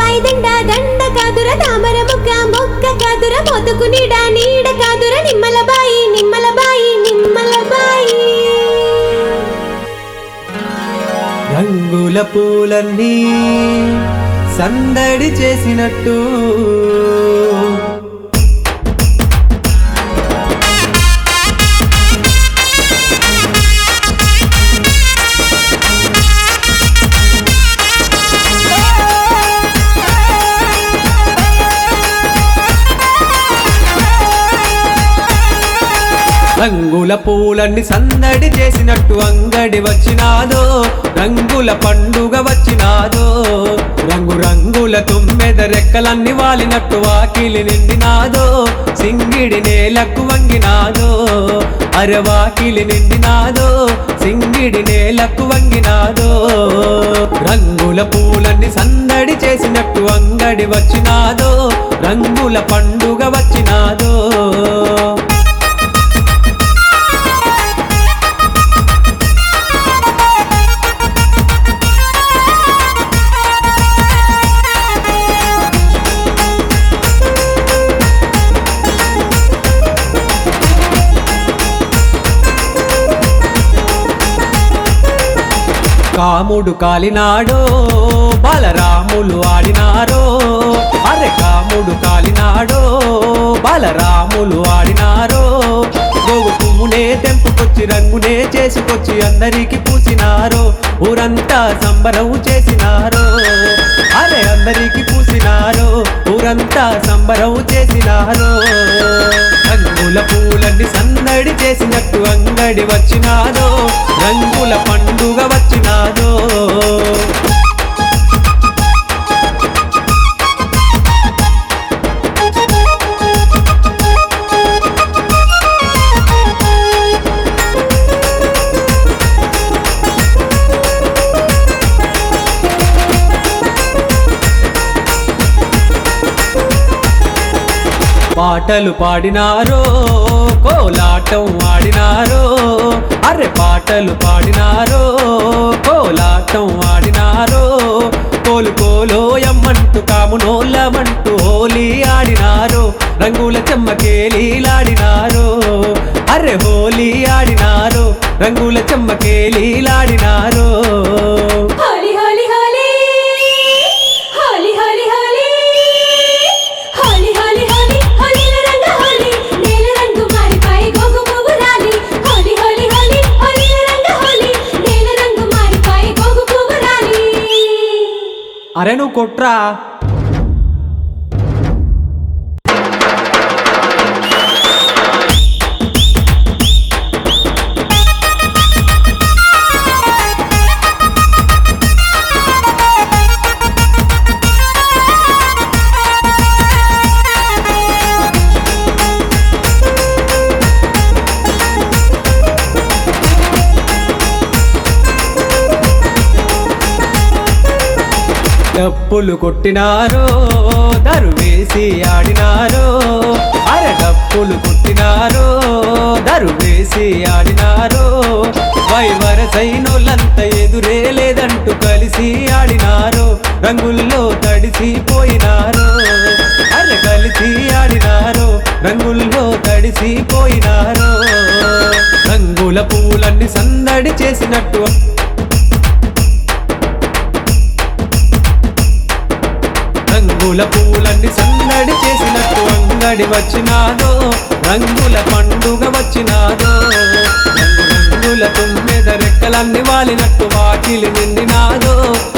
దండ దండ కాదుర తామర ముక్క మొక్క కాదుర మొతుకు నీడ నీడ కాదుర నిమ్మల బాయి నిమ్మల బాయి నిమ్మల బాయి రంగుల పూలన్నీ సందడి చేసినట్టు రంగుల పూలన్నీ సందడి చేసినట్టు అంగడి వచ్చినాదో రంగుల పండుగ వచ్చినాదో రంగు రంగుల తుమ్మెద రెక్కలన్నీ వాలినట్టు వాకిలి నిండినాదో సింగిడి నేలకు వంగినాదో అరవాకిలి నిండినాదో సింగిడి నేలకు వంగినాదో రంగుల పూలన్నీ సందడి చేసినట్టు అంగడి వచ్చినాదో రంగుల పండుగ వచ్చినాదో కాముడు కాలినాడో బలరాములు ఆడినారో అరే కాముడు కాలినాడో బలరాములు ఆడినారో గోగు పువ్వునే తెంపుకొచ్చి రంగునే చేసుకొచ్చి అందరికి పూసినారో ఊరంతా సంబరం చేసినారో అరే అందరికి పూసినారో ఊరంతా సంబరం చేసినారో రంగుల పూలన్నీ సందడి చేసినట్టు అంగడి వచ్చినాదో రంగుల పండుగ వచ్చినాదో పాటలు పాడినారో కోలాటం ఆడినారో అరే పాటలు పాడినారో కోలాటం ఆడినారో కోలు కోలో ఎమ్మంటూ కామునోళ్ళమంటూ హోలీ ఆడినారో రంగుల చెమ్మకేలీలాడినారో అరే హోలీ ఆడినారో రంగుల చెమ్మకేలీలాడినారో హోలీ హోలీ హోలీ హోలీ హోలీ హోలీ హోలీ హోలీ హోలీ హోలీల రంగ హోలీ నేల రంగు మారిపాయి గోగు పువ్వు రాలి హోలీ హోలీ హోలీ హోలీల రంగ హోలీ నేల రంగు మారిపాయి గోగు పువ్వు రాలి అరే నువ్వు కొట్రా డప్పులు కొట్టినారో దరువేసి ఆడినారో అరే డప్పులు కొట్టినారో దరువేసి ఆడినారో వైవర సైనులంత ఎదురే లేదంటూ కలిసి ఆడినారో రంగుల్లో తడిసిపోయినారో అరే కలిసి ఆడినారో రంగుల్లో తడిసిపోయినారో రంగుల పూలన్నీ సందడి చేసినట్టు రంగుల పూలన్నీ సందడి చేసినట్టు అంగడి వచ్చినాదో రంగుల పండుగ వచ్చినాదో రంగు రంగుల తుమ్మెద రెక్కలన్నీ వాలినట్టు వాకిలి నిండినాదో